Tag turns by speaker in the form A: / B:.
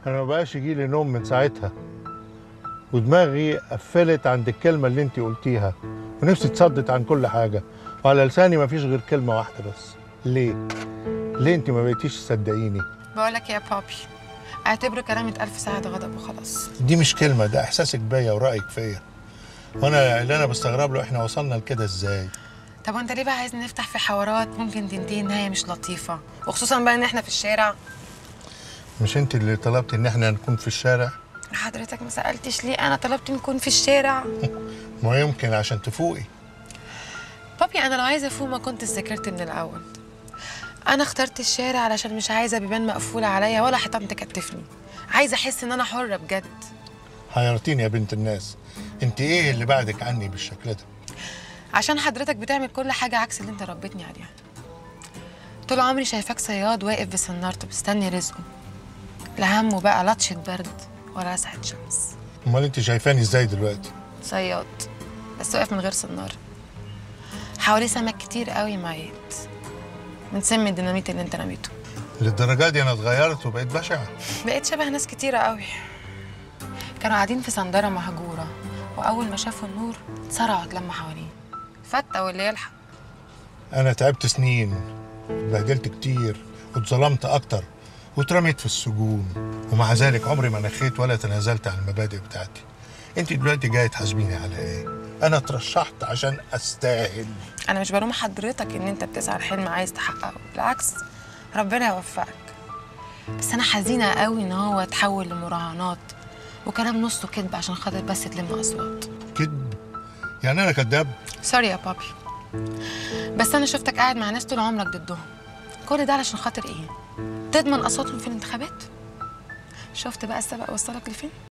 A: انا ما بقاش يجي لي نوم من ساعتها ودماغي قفلت عند الكلمه اللي انت قلتيها ونفسي اتصدت عن كل حاجه وعلى لساني ما فيش غير كلمه واحده بس ليه ليه انت ما بقيتيش تصدقيني
B: بقول لك يا بابي اعتبره كلام اتقال في ساعة غضب وخلاص
A: دي مش كلمه ده احساسك بيا ورايك فيا وانا اللي انا بستغرب له احنا وصلنا لكده ازاي
B: طب وانت ليه بقى عايز نفتح في حوارات ممكن تنتهي نهاية مش لطيفة وخصوصا بقى ان احنا في الشارع
A: مش انت اللي طلبت ان احنا نكون في الشارع
B: حضرتك ما سألتش ليه انا طلبت نكون في الشارع
A: ما يمكن عشان تفوقي
B: بابي انا لو عايزة افوق ما كنت ذاكرت من الاول انا اخترت الشارع علشان مش عايزة بيبان مقفولة عليا ولا حيطان تكتفني عايزة احس ان انا حرة بجد
A: حيرتيني يا بنت الناس انت ايه اللي بعدك عني بالشكل ده
B: عشان حضرتك بتعمل كل حاجة عكس اللي انت ربيتني عليها طول عمري شايفاك صياد واقف بسنارته مستني رزقه لا همه بقى لطشة برد ولا لسعة شمس
A: امال انت شايفاني ازاي دلوقتي
B: صياد بس واقف من غير صنارة حواليه سمك كتير قوي ميت من سم الديناميت اللي انت رميته
A: للدرجه دي انا اتغيرت وبقيت بشعه
B: بقيت شبه ناس كتيرة قوي كانوا قاعدين في صندرة مهجورة وأول ما شافوا النور اتسرعوا اتلموا حواليه فتة واللي يلحق
A: انا تعبت سنين اتبهدلت كتير واتظلمت اكتر واترميت في السجون ومع ذلك عمري ما نخيت ولا تنازلت عن المبادئ بتاعتي انت دلوقتي جاي تحاسبيني على ايه انا اترشحت عشان استاهل
B: انا مش بلوم حضرتك ان انت بتسعى لحلم عايز تحققه بالعكس ربنا يوفقك بس انا حزينه قوي ان هو اتحول لمراهنات وكلام نصه كذب عشان خاطر بس تلم اصوات
A: كذب يعني انا كداب
B: سوري يا بابي بس انا شفتك قاعد مع ناس طول عمرك ضدهم كل ده علشان خاطر ايه تضمن اصواتهم في الانتخابات شفت بقى السبق وصلك لفين